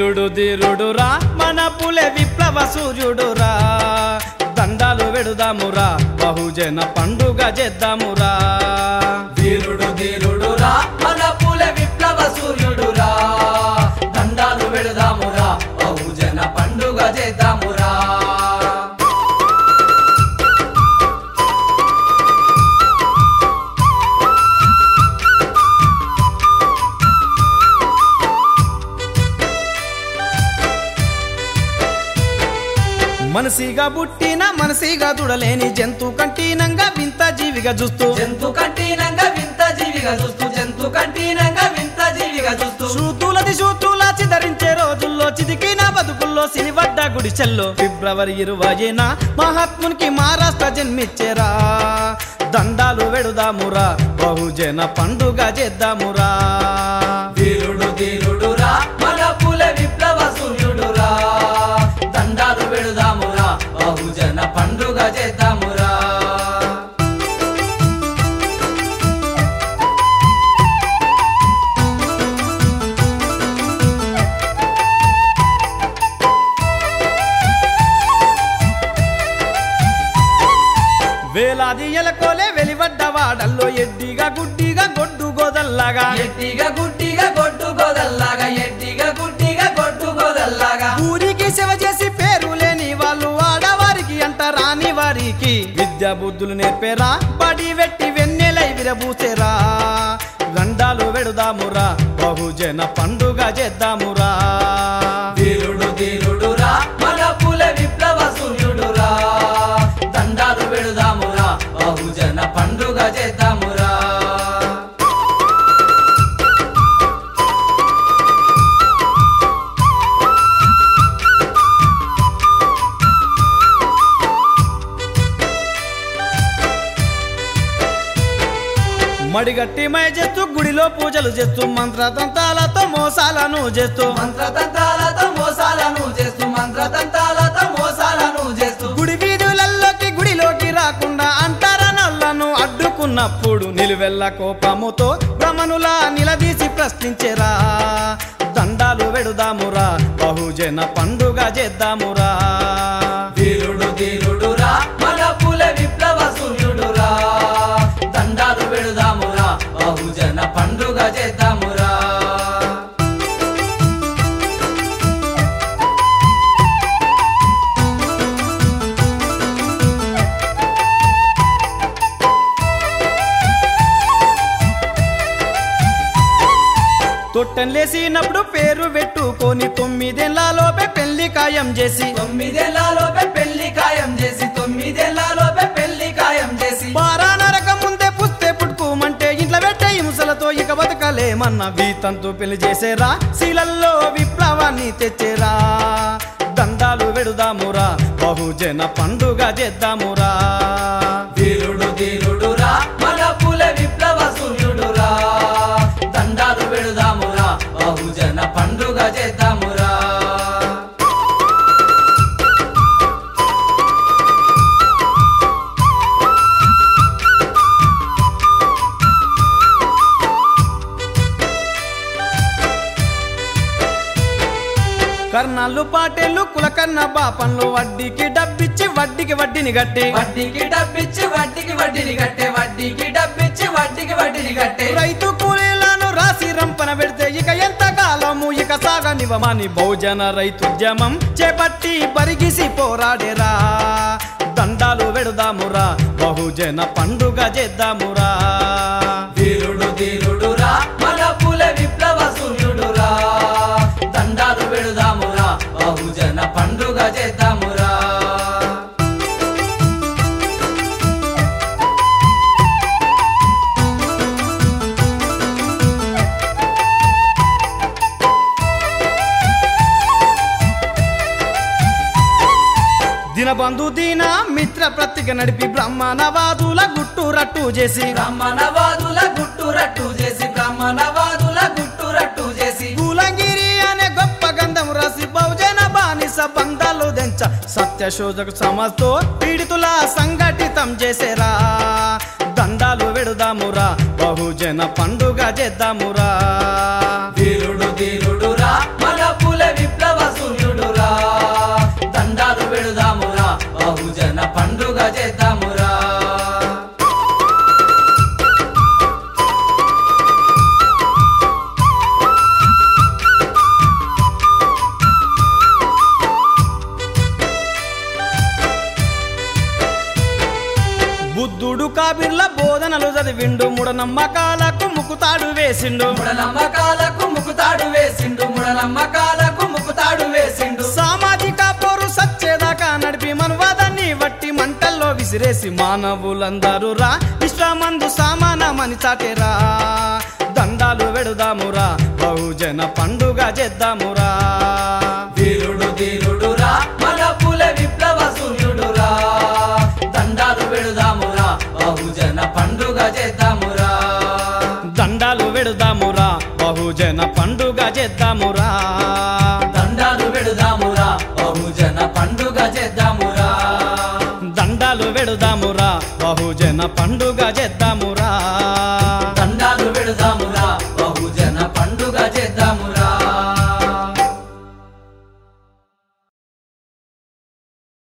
వీరుడు ధీరుడురా మన పులె విప్లవ సూర్యుడురా దండాలు వెడుదామురా బహుజన పండుగ చేద్దామురా వీరుడు ధీరుడురా మన పుల విప్లవ సూర్యుడురా దండాలు వెళదామురా బహుజన పండుగ చేద్దామురా మనసిగా పుట్టిన మనసిగా దుడలేని జంతు కంటీనంగా వింత జీవిగా చూస్తూ జంతు కంటీనంగా వింత జీవిగా చూస్తూ జంతు కంటీనంగా వింత జీవిగా చూస్తూ శూతులది శూతుల చిదరించే రోజుల్లో చిదికిన బతుకుల్లో సినివడ్డ గుడిచెల్లో ఫిబ్రవరి ఇరవైన మహాత్మునికి మహారాష్ట్ర జన్మిచ్చేరా దండాలు వెడుదామురా బహుజన పండుగ చేద్దామురా వీరుడు ధీరుడురా మన పుల విప్లవ సూర్యుడురా దండాలు వెళదామురా బహుజన పండుగ చేద్దామురా వేలాది ఎలకోలే వెలివడ్డ వాడల్లో ఎడ్డిగా గుడ్డిగా గొడ్డు గోదల్లాగా ఎట్టిగా గుట్టిగా గొడ్డు గోదల్లాగా ఎట్టిగా గుట్టిగా గొడ్డు గోదల్లాగా ఊరికి సేవ చేసి పేరు లేని వాళ్ళు ఆడవారికి అంట రాని వారికి విద్యా బుద్ధులు నేర్పేరా బడి వెట్టి వెన్నెలై విరబూసేరా దండాలు వెడుదామురా బహుజన పండుగ చేద్దామురా వీరుడు ధీరుడురా మన పుల విప్లవ సూర్యుడురా దండాలు వెళదామురా బహుజన పండుగ చేద్దామురా మడిగట్టి మై చేస్తూ గుడిలో పూజలు చేస్తూ మంత్రతంతాలతో మోసాలను చేస్తూ మంత్రతంత్రాలతో మోసాలను చేస్తూ మంత్రతంత్రాలతో మోసాలను చేస్తూ గుడి వీధులలోకి గుడిలోకి రాకుండా అంటారనల్లను అడ్డుకున్నప్పుడు నిలువెల్ల కోపముతో భ్రమనులా నిలదీసి ప్రశ్నించెరా దండాలు వెడుదామురా బహుజన పండుగ చేద్దామురా వీరుడు ధీరుడురా మన పుల విప్లవ సూర్యుడురా దండాలు వెళదామురా బహుజన పండుగ చేద్దామురా తొట్టెన్లేసినప్పుడు పేరు పెట్టుకొని తొమ్మిదేళ్లలోపే పెళ్లి ఖాయం చేసి తొమ్మిదేళ్లలోపే పెళ్లి ఖాయం చేసి తొమ్మిదేళ్లలోపే పెళ్లి ఖాయం చేసి పారా నరకం ముందే పుస్తే పుట్టుకోమంటే ఇంట్లో పెట్టే హింసలతో ఇక బతకలేమన్న వీతంతో పెళ్లి చేసేరా శీలల్లో విప్లవాన్ని తెచ్చేరా దండాలు వెడుదామురా బహుజన పండుగ చేద్దామురా వీరుడు ధీరుడురా మన పుల విప్లవ సూర్యుడురా దండాలు వెళదామురా బహుజన పండుగ చేద్దామురా కర్ణాలు పాటేళ్ళు కులకన్న బాపన్లు వడ్డీకి డబ్బిచ్చి వడ్డీకి వడ్డీని గట్టి వడ్డీకి డబ్బిచ్చి వడ్డీకి వడ్డీని కట్టే వడ్డీకి డబ్బిచ్చి వడ్డీకి వడ్డీని కట్టే రైతు కూలీలను రాసి రంపన పెడితే ఇక ఎంత కాలము ఇక సాగనివ్వమని బహుజన రైతుద్యమం చేపట్టి పరిగిసి పోరాడేరా దండాలు వెడుదామురా బహుజన పండుగ చేద్దామురా వీరుడు ధీరుడురా మన పుల విప్లవ సూర్యుడురా దండాలు వెళదామురా బహుజన పండుగ చేద్దామురా దినబంధు దీన మిత్ర ప్రతిక నడిపి బ్రహ్మణవాదుల గుట్టు రట్టు చేసి బ్రహ్మణవాదుల గుట్టు రట్టు చేసి బ్రహ్మణవాదుల గుట్టు రట్టు చేసి పూలంగిరి అనే గొప్ప గంధం రాసి బహుజన బానిస బంధాలు దెంచ సత్యశోధక సమస్తో పీడితుల సంఘటితం చేసేరా దండాలు వెడుదామురా బహుజన పండుగ చేద్దామురా వీరుడు ధీరుడురా మన పుల విప్లవ బిర్ల బోధనలు చదివిండు మూఢనమ్మకాలకు ముక్కుతాడు వేసిండు ముడనమ్మకాలకు ముకుతాడు వేసిండు ముడనమ్మకాలకు ముకుతాడు వేసిండు సామాజిక పోరు సచ్చేదాకా నడిపి మనువాదాన్ని వట్టి మంటల్లో విసిరేసి మానవులందరూ రా విశ్వమందు సామానమని చాటేరా దండాలు వెడుదామురా బహుజన పండుగ చేద్దామురా ధీరుడు ధీరుడు రా మన పుల విప్లవ సూర్యుడు రా దండాలు వెడుదామురా బహుజన పండుగ చేద్దామురా దండాలు వెడుదామురా బహుజన పండుగ చేద్దామురా దండాలు వెడుదామురా బహుజన పండుగ చేద్దామురా దండాలు వెడుదామురా బహుజన పండుగ